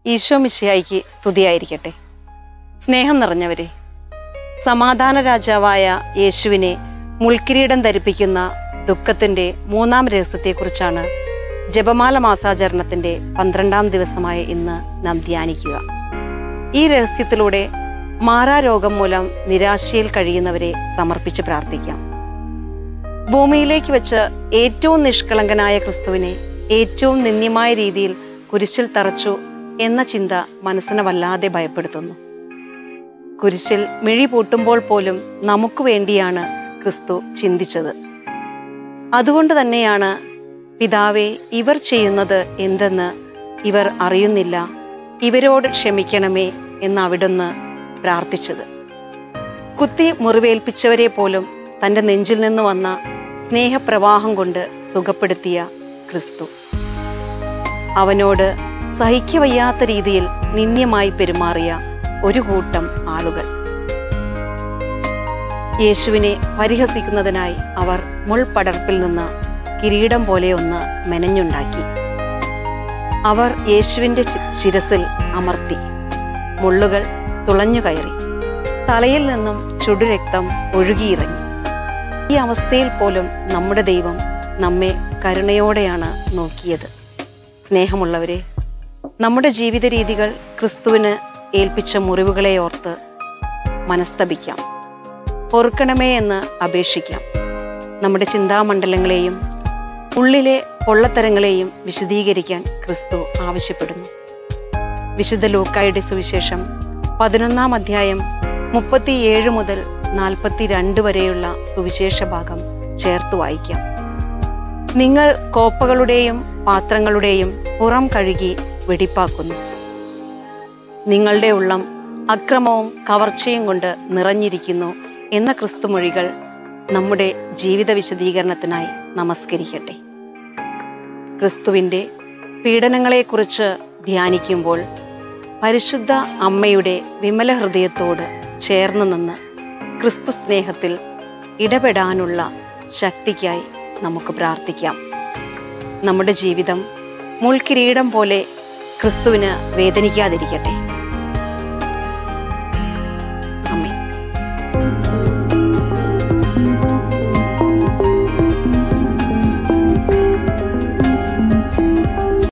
ഈശോ മിശിഹായിക്ക് സ്തുതിയായിരിക്കട്ടെ സ്നേഹം നിറഞ്ഞവരെ സമാധാന രാജാവായ യേശുവിനെ മുൾക്കിരീടം ധരിപ്പിക്കുന്ന ദുഃഖത്തിന്റെ മൂന്നാം രഹസ്യത്തെക്കുറിച്ചാണ് ജപമാല മാസാചരണത്തിന്റെ പന്ത്രണ്ടാം ദിവസമായ ഇന്ന് നാം ധ്യാനിക്കുക ഈ രഹസ്യത്തിലൂടെ മാറാരോഗം മൂലം നിരാശയിൽ കഴിയുന്നവരെ സമർപ്പിച്ച് പ്രാർത്ഥിക്കാം ഭൂമിയിലേക്ക് വെച്ച് ഏറ്റവും നിഷ്കളങ്കനായ ക്രിസ്തുവിനെ ഏറ്റവും നിന്ദ്യമായ രീതിയിൽ കുരിശിൽ തറച്ചു എന്ന ചിന്ത മനസ്സിനെ വല്ലാതെ ഭയപ്പെടുത്തുന്നു കുരിശിൽ മിഴി പൂട്ടുമ്പോൾ പോലും നമുക്ക് വേണ്ടിയാണ് ക്രിസ്തു ചിന്തിച്ചത് അതുകൊണ്ട് തന്നെയാണ് പിതാവേ ഇവർ ചെയ്യുന്നത് എന്തെന്ന് ഇവർ അറിയുന്നില്ല ഇവരോട് ക്ഷമിക്കണമേ എന്ന് അവിടുന്ന് പ്രാർത്ഥിച്ചത് കുത്തി മുറിവേൽപ്പിച്ചവരെ പോലും തൻ്റെ നെഞ്ചിൽ നിന്ന് വന്ന സ്നേഹപ്രവാഹം കൊണ്ട് സുഖപ്പെടുത്തിയ ക്രിസ്തു അവനോട് സഹിക്കവയ്യാത്ത രീതിയിൽ നിന്ദ്യമായി പെരുമാറിയ ഒരു കൂട്ടം ആളുകൾ യേശുവിനെ പരിഹസിക്കുന്നതിനായി അവർ മുൾപടർപ്പിൽ നിന്ന് കിരീടം പോലെ ഒന്ന് മെനഞ്ഞുണ്ടാക്കി അവർ യേശുവിന്റെ ശി- ശിരസിൽ അമർത്തി മുള്ളുകൾ തുളഞ്ഞു കയറി തലയിൽ നിന്നും ചുടുരക്തം ഒഴുകിയിറങ്ങി ഈ അവസ്ഥയിൽ പോലും നമ്മുടെ ദൈവം നമ്മെ കരുണയോടെയാണ് നോക്കിയത് സ്നേഹമുള്ളവരെ നമ്മുടെ ജീവിത രീതികൾ ക്രിസ്തുവിന് ഏൽപ്പിച്ച മുറിവുകളെ ഓർത്ത് മനസ്തപിക്കാം പൊറുക്കണമേ എന്ന് അപേക്ഷിക്കാം നമ്മുടെ ചിന്താമണ്ഡലങ്ങളെയും ഉള്ളിലെ പൊള്ളത്തരങ്ങളെയും വിശദീകരിക്കാൻ ക്രിസ്തു ആവശ്യപ്പെടുന്നു വിശുദ്ധ ലൂക്കായുടെ സുവിശേഷം പതിനൊന്നാം അധ്യായം മുപ്പത്തിയേഴ് മുതൽ നാൽപ്പത്തിരണ്ട് വരെയുള്ള സുവിശേഷ ഭാഗം ചേർത്ത് വായിക്കാം നിങ്ങൾ കോപ്പകളുടെയും പാത്രങ്ങളുടെയും പുറം കഴുകി വെടിപ്പാക്കുന്നു നിങ്ങളുടെ ഉള്ളം അക്രമവും കവർച്ചയും കൊണ്ട് നിറഞ്ഞിരിക്കുന്നു എന്ന ക്രിസ്തുമൊഴികൾ നമ്മുടെ ജീവിത വിശദീകരണത്തിനായി നമസ്കരിക്കട്ടെ ക്രിസ്തുവിൻ്റെ പീഡനങ്ങളെക്കുറിച്ച് ധ്യാനിക്കുമ്പോൾ പരിശുദ്ധ അമ്മയുടെ വിമല ഹൃദയത്തോട് ചേർന്ന് നിന്ന് ക്രിസ്തു സ്നേഹത്തിൽ ഇടപെടാനുള്ള ശക്തിക്കായി നമുക്ക് പ്രാർത്ഥിക്കാം നമ്മുടെ ജീവിതം മുൾക്കിരീടം പോലെ ക്രിസ്തുവിന് വേദനിക്കാതിരിക്കട്ടെ